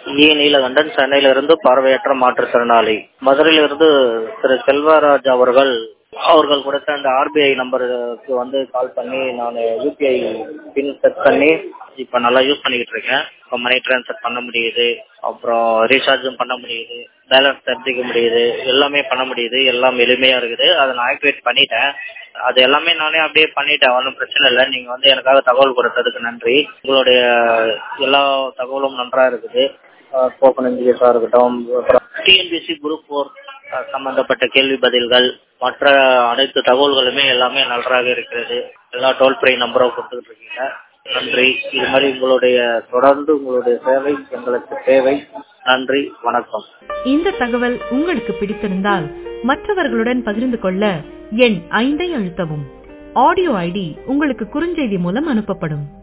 இ நீலகண்டன் சென்னையிலிருந்து பார்வையற்ற மாற்றுத்திறனாளி மதுரையிலிருந்து திரு செல்வராஜ் அவர்கள் அவர்கள் கொடுத்த அந்த ஆர்பிஐ நம்பருக்கு வந்து கால் பண்ணி நான் யூபிஐ பின் செட் பண்ணி இப்போ நல்லா யூஸ் பண்ணிக்கிட்டு இருக்கேன் இப்போ மணி ட்ரான்ஸ்ஃபர் பண்ண முடியுது அப்புறம் ரீசார்ஜும் பண்ண முடியுது பேலன்ஸ் தெரிஞ்சிக்க முடியுது எல்லாமே பண்ண முடியுது எல்லாம் எளிமையாக இருக்குது அதை நான் ஆக்டிவேட் பண்ணிட்டேன் அது எல்லாமே நானே அப்படியே பண்ணிட்டேன் ஒன்றும் பிரச்சனை இல்லை நீங்கள் வந்து எனக்காக தகவல் கொடுத்ததுக்கு நன்றி உங்களுடைய எல்லா தகவலும் நன்றாக இருக்குது ஸ்போக்கன் இங்கிலீஷாக இருக்கட்டும் அப்புறம் டிஎன்பிசி குரூப் ஃபோர் சம்பந்தப்பட்ட கேள்வி பதில்கள் மற்ற அனைத்து தகவல்களுமே எல்லாமே நன்றாக இருக்கிறது எல்லா டோல் ஃப்ரீ நம்பரும் கொடுத்துட்டு இருக்கீங்க நன்றி இது மாதிரி உங்களுடைய தொடர்ந்து உங்களுடைய சேவை எங்களுக்கு தேவை நன்றி வணக்கம் இந்த தகவல் உங்களுக்கு பிடித்திருந்தால் மற்றவர்களுடன் பகிர்ந்து கொள்ள எண் ஐந்தை அழுத்தவும் ஆடியோ ஐடி உங்களுக்கு குறுஞ்செய்தி மூலம் அனுப்பப்படும்